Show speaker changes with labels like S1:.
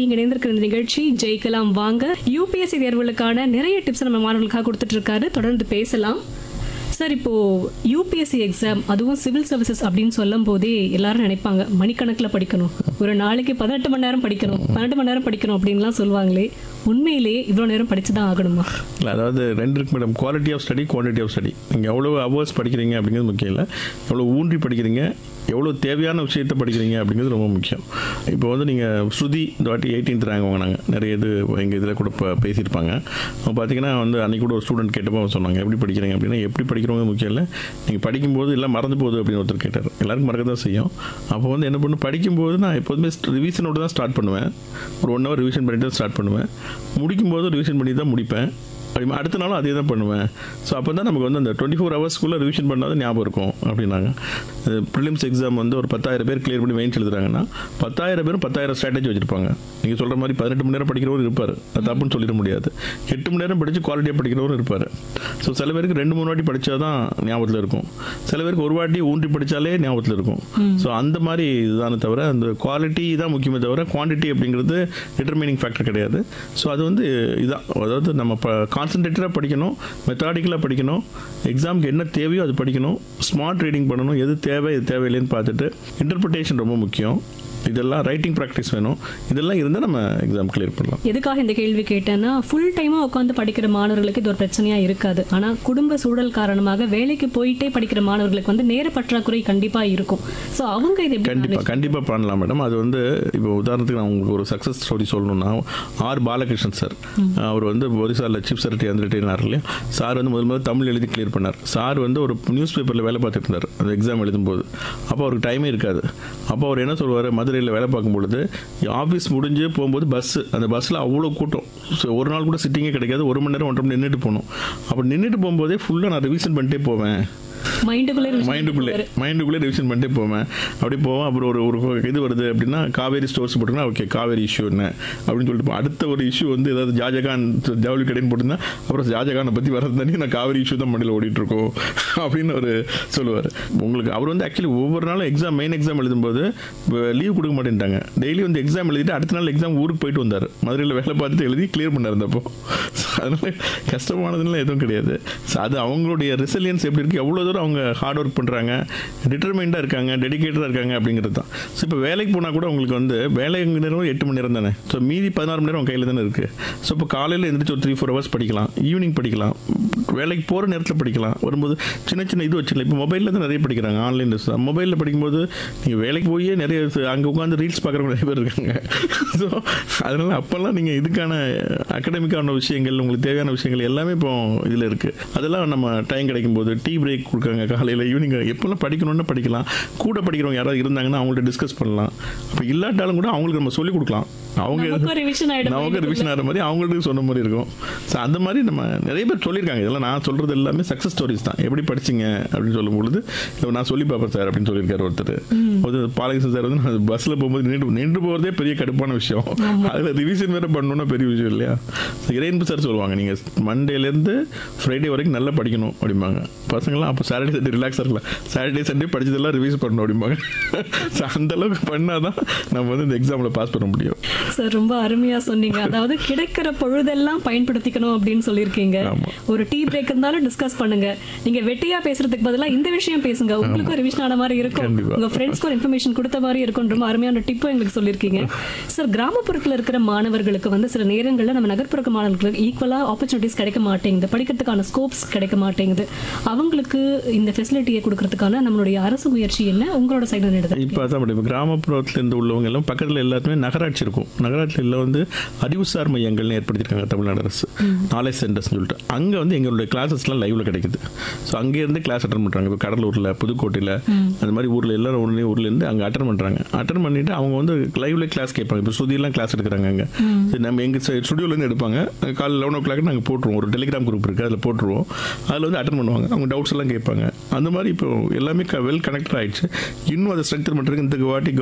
S1: நீங்க இணைந்திருக்கிற இந்த நிகழ்ச்சி ஜெயிக்கலாம் வாங்க யூபிஎஸ்சி தேர்வுகளுக்கான நிறைய டிப்ஸ் நம்ம மாணவர்களுக்காக கொடுத்துட்டு இருக்காரு தொடர்ந்து பேசலாம் சார் இப்போ யூபிஎஸ்சி எக்ஸாம் அதுவும் சிவில் சர்வீசஸ் அப்படின்னு சொல்லும் போதே எல்லாரும் நினைப்பாங்க மணிக்கணக்கில் படிக்கணும் ஒரு நாளைக்கு பதினெட்டு மணி நேரம் படிக்கணும் பன்னெண்டு மணி நேரம் படிக்கணும் அப்படின்லாம் சொல்லுவாங்களே உண்மையிலேயே இவ்வளோ நேரம் படிச்சு தான் ஆகணுமா
S2: இல்லை அதாவது ரெண்டு இருக்கு madam quality of study quantity of study நீங்கள் எவ்வளோ ஹவர்ஸ் படிக்கிறீங்க அப்படிங்கிறது முக்கியம் இல்லை எவ்வளோ ஊன்றி படிக்கிறீங்க எவ்வளோ தேவையான விஷயத்த படிக்கிறீங்க அப்படிங்கிறது ரொம்ப முக்கியம் இப்போ வந்து நீங்கள் ஸ்ருதி இந்த வாட்டி எயிட்டீன்த் ரேங்க் வாங்கினாங்க நிறைய இது எங்கள் இதில் கூட இப்போ பேசியிருப்பாங்க அவங்க பார்த்தீங்கன்னா வந்து அன்றைக்கி கூட ஒரு ஸ்டூடெண்ட் கேட்டப்போ அவங்க சொன்னாங்க எப்படி படிக்கிறீங்க அப்படின்னா எப்படி படிக்கிறவங்க முக்கியம் இல்லை நீங்கள் படிக்கும்போது இல்லை மறந்து போகுது அப்படின்னு ஒருத்தர் கேட்டார் எல்லாருக்கும் மறக்க தான் செய்யும் அப்போ வந்து என்ன பண்ணு படிக்கும்போது நான் எப்போதுமே ரிவிஷனோட தான் ஸ்டார்ட் பண்ணுவேன் ஒரு ஒன் ஹவர் ரிவிஷன் பண்ணிட்டு தான் ஸ்டார்ட் பண்ணுவேன் முடிக்கும்போது ரிவிஷன் பண்ணி தான் முடிப்பேன் அப்படி அடுத்த நாளும் அதே தான் பண்ணுவேன் ஸோ அப்போ தான் நமக்கு வந்து அந்த டுவெண்ட்டி ஃபோர் ஹவர்ஸ்க்குள்ளே ரிவிஷன் பண்ணாத ஞாபகம் இருக்கும் அப்படின்னாங்க ப்ரிலிம்ஸ் எக்ஸாம் வந்து ஒரு பத்தாயிரம் பேர் கிளியர் பண்ணி மெயின்ஸ் எழுதுறாங்கன்னா பத்தாயிரம் பேரும் பத்தாயிரம் ஸ்ட்ராட்டஜி வச்சிருப்பாங்க நீங்கள் சொல்கிற மாதிரி பதினெட்டு மணி நேரம் படிக்கிறவரும் இருப்பார் அது தப்புன்னு சொல்லிட முடியாது எட்டு மணி நேரம் படித்து குவாலிட்டியாக படிக்கிறவரும் இருப்பார் ஸோ சில பேருக்கு ரெண்டு மூணு வாட்டி படித்தா தான் ஞாபகத்தில் இருக்கும் சில பேருக்கு ஒரு வாட்டி ஊன்றி படித்தாலே ஞாபகத்தில் இருக்கும் ஸோ அந்த மாதிரி இதுதானே தவிர அந்த குவாலிட்டி தான் முக்கியமே தவிர குவான்டிட்டி அப்படிங்கிறது டிட்டர்மினிங் ஃபேக்டர் கிடையாது ஸோ அது வந்து இதான் அதாவது நம்ம கான்சன்ட்ரேட்டடாக படிக்கணும் மெத்தாடிக்கலாக படிக்கணும் எக்ஸாமுக்கு என்ன தேவையோ அது படிக்கணும் ஸ்மார்ட் ரீடிங் பண்ணணும் எது தேவை எது தேவையில்லைன்னு பார்த்துட்டு இன்டர்பிரிட்டேஷன் ரொம்ப முக்கியம் இதெல்லாம் ரைட்டிங் ப்ராக்டிஸ் வேணும் இதெல்லாம் இருந்தால் நம்ம எக்ஸாம் கிளியர் பண்ணலாம்
S1: எதுக்காக இந்த கேள்வி கேட்டேன்னா ஃபுல் டைமாக உட்காந்து படிக்கிற மாணவர்களுக்கு இது ஒரு பிரச்சனையா இருக்காது ஆனால் குடும்ப சூழல் காரணமாக வேலைக்கு போயிட்டே படிக்கிற மாணவர்களுக்கு வந்து நேர பற்றாக்குறை கண்டிப்பாக இருக்கும் ஸோ அவங்க இது எப்படி
S2: கண்டிப்பாக கண்டிப்பாக பண்ணலாம் மேடம் அது வந்து இப்போ உதாரணத்துக்கு நான் உங்களுக்கு ஒரு சக்ஸஸ் ஸ்டோரி சொல்லணும்னா ஆர் பாலகிருஷ்ணன் சார் அவர் வந்து ஒரிசாவில் சீஃப் செக்ரட்டரி வந்துட்டார் இல்லையா சார் வந்து முதல் முதல்ல தமிழ் எழுதி கிளியர் பண்ணார் சார் வந்து ஒரு நியூஸ் பேப்பரில் வேலை பார்த்துட்டு இருந்தார் அந்த எக்ஸாம் எழுதும்போது அப்போ அவருக்கு டைமே இருக்காது அப்போ அவர் என்ன சொல்வார் மதுரையில் வேலை பார்க்கும் பொழுது ஆஃபீஸ் முடிஞ்சு போகும்போது பஸ்ஸு அந்த பஸ்ஸில் அவ்வளோ கூட்டம் ஸோ ஒரு நாள் கூட சிட்டிங்கே கிடைக்காது ஒரு மணி நேரம் ஒன்றரை மணி நின்றுட்டு போகணும் அப்போ நின்றுட்டு போகும்போதே ஃபுல்லாக நான் ரிவிஷன் பண்ணிட்டே போவேன்
S1: மைண்டுக்குள்ளே
S2: மைண்டுக்குள்ளே மைண்டுக்குள்ளே ரிவிஷன் பண்ணிட்டே போவேன் அப்படி போவோம் அப்புறம் ஒரு ஒரு இது வருது அப்படின்னா காவேரி ஸ்டோர்ஸ் போட்டிங்கன்னா ஓகே காவேரி இஷ்யூ என்ன அப்படின்னு சொல்லிட்டு போ- அடுத்த ஒரு இஷ்யூ வந்து ஏதாவது ஜாஜகான் ஜவுளி கடைன்னு போட்டிருந்தா அப்புறம் ஷாஜகானை பற்றி வரது தண்ணி நான் காவேரி இஷ்யூ தான் மண்டியில் ஓடிட்டு இருக்கோம் அப்படின்னு ஒரு சொல்லுவார் உங்களுக்கு அவர் வந்து ஆக்சுவலி ஒவ்வொரு நாளும் எக்ஸாம் மெயின் எக்ஸாம் எழுதும்போது லீவ் கொடுக்க மாட்டேன்ட்டாங்க டெய்லி வந்து எக்ஸாம் எழுதிட்டு அடுத்த நாள் எக்ஸாம் ஊருக்கு போயிட்டு வந்தார் மதுரையில் வேலை பார்த்துட்டு எழுதி கிளியர் பண்ணார் இருந்தப்போ அதனால கஷ்டமானதுலாம் எதுவும் கிடையாது So, அது அவங்களுடைய ரெசிலியன்ஸ் எப்படி இருக்குது எவ்வளோ தூரம் அவங்க ஹார்ட் ஒர்க் பண்ணுறாங்க டிட்டர்மைண்டாக இருக்காங்க டெடிகேட்டடாக இருக்காங்க அப்படிங்கிறது தான் ஸோ இப்போ வேலைக்கு போனால் கூட உங்களுக்கு வந்து வேலை நேரம் எட்டு மணி நேரம் தானே ஸோ மீதி பதினாறு மணி நேரம் உங்க கையில் தானே இருக்குது ஸோ இப்போ காலையில் எழுந்திரிச்சு ஒரு த்ரீ ஃபோர் ஹவர்ஸ் படிக்கலாம் ஈவினிங் படிக்கலாம் வேலைக்கு போகிற நேரத்தில் படிக்கலாம் வரும்போது சின்ன சின்ன இது வச்சுக்கலாம் இப்போ மொபைலில் தான் நிறைய படிக்கிறாங்க ஆன்லைன் தான் மொபைலில் படிக்கும்போது நீங்கள் வேலைக்கு போயே நிறைய அங்கே உட்காந்து ரீல்ஸ் பார்க்குறவங்க நிறைய பேர் இருக்காங்க ஸோ அதனால் அப்போல்லாம் நீங்கள் இதுக்கான அகடமிக்கான விஷயங்கள் உங்களுக்கு தேவையான விஷயங்கள் எல்லாமே இப்போ இதில் இருக்குது அதெல்லாம் நம்ம டைம் கிடைக்கும்போது டீ பிரேக் கொடுக்குறாங்க காலையில் ஈவினிங் எப்போல்லாம் படிக்கணும்னு படிக்கலாம் கூட படிக்கிறவங்க யாராவது இருந்தாங்கன்னா அவங்கள்ட்ட டிஸ்கஸ் பண்ணலாம் அப்போ இல்லாட்டாலும் கூட அவங்களுக்கு நம்ம சொல்லிக் கொடுக்கலாம் அவங்க
S1: நமக்கும் revision ஆயிடும்.
S2: நமக்கு ரிவிஷன் ஆகிற மாதிரி அவங்களுக்கு சொன்ன மாதிரி இருக்கும் ஸோ அந்த மாதிரி நம்ம நிறைய பேர் சொல்லியிருக்காங்க இதெல்லாம் நான் சொல்கிறது எல்லாமே சக்ஸஸ் ஸ்டோரிஸ் தான் எப்படி படிச்சீங்க அப்படின்னு சொல்லும் பொழுது இல்லை நான் சொல்லி பார்ப்பேன் சார் அப்படின்னு சொல்லியிருக்காரு ஒருத்தர் ஒரு பாலகிருஷ்ணன் சார் வந்து நான் பஸ்ஸில் போகும்போது நின்று நின்று போகிறதே பெரிய கடுப்பான விஷயம் அதில் ரிவிஷன் வேறு பண்ணணும்னா பெரிய விஷயம் இல்லையா இறையன்பு சார் சொல்லுவாங்க நீங்கள் மண்டேலேருந்து ஃப்ரைடே வரைக்கும் நல்லா படிக்கணும் அப்படிம்பாங்க பசங்களாம் அப்போ சாட்டர்டே சண்டே ரிலாக்ஸாக இருக்கலாம் சாட்டர்டே சண்டே படிச்சதெல்லாம் ரிவைஸ் பண்ணணும் அப்படிம்பாங்க ஸோ அந்த அளவுக்கு பண்ணால் தான் நம்ம வந்து இந்த எக்ஸாமில் பாஸ் பண்ண முடியும்
S1: சார் ரொம்ப அருமையா சொன்னீங்க அதாவது கிடைக்கிற பொழுதெல்லாம் பயன்படுத்திக்கணும் அப்படின்னு சொல்லியிருக்கீங்க
S2: ஆமா.
S1: ஒரு டீ பிரேக் இருந்தாலும் டிஸ்கஸ் பண்ணுங்க நீங்க வெட்டியா பேசுறதுக்கு பதிலா இந்த விஷயம் பேசுங்க உங்களுக்கும் ரிவிஷன் ஆன மாதிரி இருக்கும்
S2: கண்டிப்பா.
S1: உங்க ஃப்ரெண்ட்ஸ்க்கு ஒரு இன்ஃபர்மேஷன் கொடுத்த மாதிரி இருக்கும் ரொம்ப அருமையான டிப்பும் எங்களுக்கு சொல்லியிருக்கீங்க சார் கிராமப்புறத்துல இருக்கிற மாணவர்களுக்கு வந்து சில நேரங்கள்ல நம்ம நகர்ப்புற மாணவர்களுக்கு ஈக்குவலா ஆப்பர்ச்சுனிட்டிஸ் கிடைக்க மாட்டேங்குது படிக்கிறதுக்கான ஸ்கோப்ஸ் கிடைக்க மாட்டேங்குது அவங்களுக்கு இந்த ஃபெசிலிட்டியை கொடுக்கறதுக்கான நம்மளுடைய அரசு முயற்சி என்ன உங்களோட சைடு எடுத்து
S2: இப்போ அதான் மேடம் இப்போ கிராமப்புறத்துலேருந்து உள்ளவங்க எல்லாம் பக்கத்தில் எல்லாத்துமே நகராட்சி இருக்கும் நகராட்சியில் வந்து அறிவுசார் மையங்கள்னு ஏற்படுத்தியிருக்காங்க தமிழ்நாடு அரசு நாலேஜ் சென்டர்ஸ்னு சொல்லிட்டு அங்கே வந்து எங்களுடைய கிளாஸஸ்லாம் லைவ்ல கிடைக்குது ஸோ அங்கேருந்து கிளாஸ் அட்டன் பண்ணுறாங்க இப்போ கடலூரில் புதுக்கோட்டையில் அந்த மாதிரி ஊரில் எல்லாரும் ஒன்றே ஊர்லேருந்து அங்கே அட்டன் பண்ணுறாங்க அட்டன் பண்ணிட்டு அவங்க வந்து லைவ்ல கிளாஸ் கேட்பாங்க இப்போ ஸ்ருதியெல்லாம் கிளாஸ் எடுக்கிறாங்க அங்கே சரி நம்ம எங்கள் ஸ்டுடியோலேருந்து எடுப்பாங்க காலையில் லெவன் ஓ கிளாக் நாங்கள் போட்டுருவோம் ஒரு டெலிகிராம் குரூப் இருக்குது அதில் போட்டுருவோம் அதில் வந்து அட்டன் பண்ணுவாங்க அவங்க டவுட்ஸ் எல்லாம் கேட்பாங்க அந்த மாதிரி இப்போ எல்லாமே வெல் கனெக்டட் ஆயிடுச்சு இன்னும் அதை ஸ்ட்ரென்த் பண்ணுறதுக்கு இந்த வாட்டி